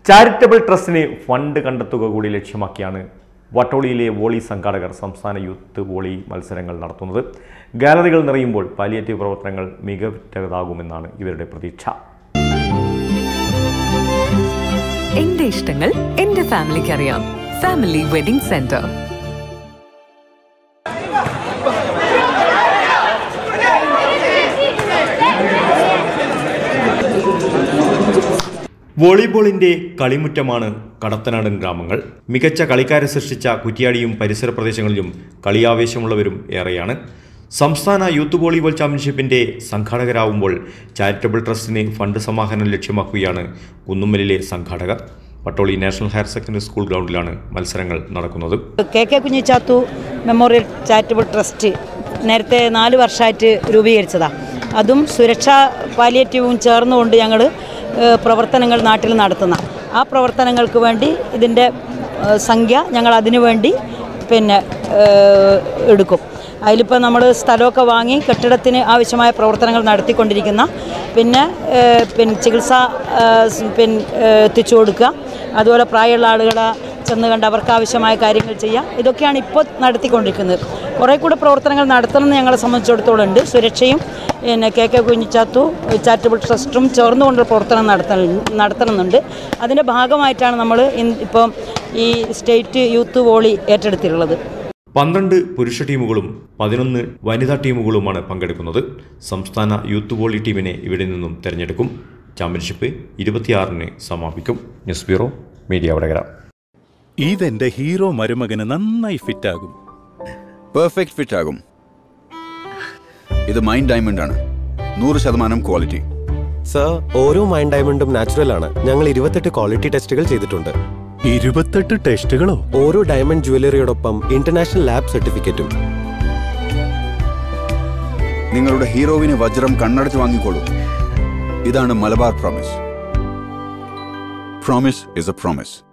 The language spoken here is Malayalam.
ചാരിറ്റബിൾ ട്രസ്റ്റിന് ഫണ്ട് കണ്ടെത്തുക കൂടി ലക്ഷ്യമാക്കിയാണ് വട്ടോളിയിലെ വോളി സംഘാടകർ സംസ്ഥാന യൂത്ത് വോളി മത്സരങ്ങൾ നടത്തുന്നത് ഗാലറികൾ നിറയുമ്പോൾ പാലിയേറ്റീവ് പ്രവർത്തനങ്ങൾ മികവുറ്റതാകുമെന്നാണ് ഇവരുടെ പ്രതീക്ഷ എന്റെ ഇഷ്ടങ്ങൾ എന്റെ ഫാമിലിക്ക് അറിയാം ഫാമിലി വെഡിംഗ് സെന്റർ വോളിബോളിന്റെ കളിമുറ്റമാണ് കടത്തനാടൻ ഗ്രാമങ്ങൾ മികച്ച കളിക്കാരെ സൃഷ്ടിച്ച കുറ്റിയാടിയും പരിസര പ്രദേശങ്ങളിലും കളിയാവേശമുള്ളവരും ഏറെയാണ് സംസ്ഥാന യൂത്ത് വോളിബോൾ ചാമ്പ്യൻഷിപ്പിന്റെ സംഘാടകരാകുമ്പോൾ ചാരിറ്റബിൾ ട്രസ്റ്റിന് ഫണ്ട് സമാഹരണം ലക്ഷ്യമാക്കുകയാണ് കുന്നുമ്മലിലെ സംഘാടകർ Pattoli national higher secondary school ഗ്രൗണ്ടിലാണ് മത്സരങ്ങൾ നടക്കുന്നത് K K Kunhichathu memorial charitable trust നേരത്തെ നാല് വർഷമായിട്ട് രൂപീകരിച്ചതാണ് അതും സുരക്ഷാ പാലിയേറ്റീവും ചേർന്നുകൊണ്ട് ഞങ്ങൾ പ്രവർത്തനങ്ങൾ നാട്ടിൽ നടത്തുന്ന ആ പ്രവർത്തനങ്ങൾക്ക് വേണ്ടി ഇതിൻ്റെ ഏഹ്, സംഖ്യ ഞങ്ങൾ അതിനു വേണ്ടി പിന്നെ ഏഹ്, എടുക്കും അതിലിപ്പോൾ നമ്മൾ സ്ഥലമൊക്കെ വാങ്ങി കെട്ടിടത്തിന് ആവശ്യമായ പ്രവർത്തനങ്ങൾ നടത്തിക്കൊണ്ടിരിക്കുന്ന പിന്നെ ഏഹ്, പിന്നെ ചികിത്സ ഏഹ്, സ് പിന്നെ ഏഹ്, എത്തിച്ചു കൊടുക്കുക അതുപോലെ പ്രായമുള്ള ആളുകളെ ചെന്ന് കണ്ട് അവർക്ക് ആവശ്യമായ കാര്യങ്ങൾ ചെയ്യാം ഇതൊക്കെയാണ് ഇപ്പോൾ നടത്തിക്കൊണ്ടിരിക്കുന്നത് കുറേ കൂടെ പ്രവർത്തനങ്ങൾ നടത്തണമെന്ന് ഞങ്ങളെ സംബന്ധിച്ചിടത്തോളം ഉണ്ട് സുരക്ഷയും പിന്നെ കെ കെ കുഞ്ഞിച്ചാത്തു ചാരിറ്റബിൾ ട്രസ്റ്റും ചേർന്നുകൊണ്ട് പ്രവർത്തനം നടത്തണം നടത്തണമെന്നുണ്ട് അതിൻ്റെ ഭാഗമായിട്ടാണ് നമ്മൾ ഇപ്പം ഈ സ്റ്റേറ്റ് യൂത്ത് വോളി ഏറ്റെടുത്തിട്ടുള്ളത് പന്ത്രണ്ട് പുരുഷ ടീമുകളും പതിനൊന്ന് വനിതാ ടീമുകളുമാണ് പങ്കെടുക്കുന്നത് സംസ്ഥാന യൂത്ത് വോളി ടീമിനെ ഇവിടെ നിന്നും തിരഞ്ഞെടുക്കും ചാമ്പ്യൻഷിപ്പ് ഇരുപത്തിയാറിന് സമാപിക്കും ന്യൂസ് ബ്യൂറോ മീഡിയ വടകര ഇതെന്റെ ഹീറോ മരുമകന് നന്നായി ഫിറ്റാകും പെർഫെക്റ്റ് ഫിറ്റ് ആകും ഇത് മൈൻഡ് ഡയമണ്ട് ആണ് നൂറ് ശതമാനം ക്വാളിറ്റി സർ ഓരോ മൈൻ ഡയമണ്ടും നാച്ചുറൽ ആണ് ഞങ്ങൾ ഇരുപത്തെട്ട് ക്വാളിറ്റി ടെസ്റ്റുകൾ ചെയ്തിട്ടുണ്ട് ഇരുപത്തെട്ട് ടെസ്റ്റുകളോ ഓരോ ഡയമണ്ട് ജുവലറിയോടൊപ്പം ഇന്റർനാഷണൽ ലാബ് സർട്ടിഫിക്കറ്റും നിങ്ങളുടെ ഹീറോവിന് വജ്രം കണ്ണടച്ച് വാങ്ങിക്കോളൂ ഇതാണ് Malabar promise promise is a promise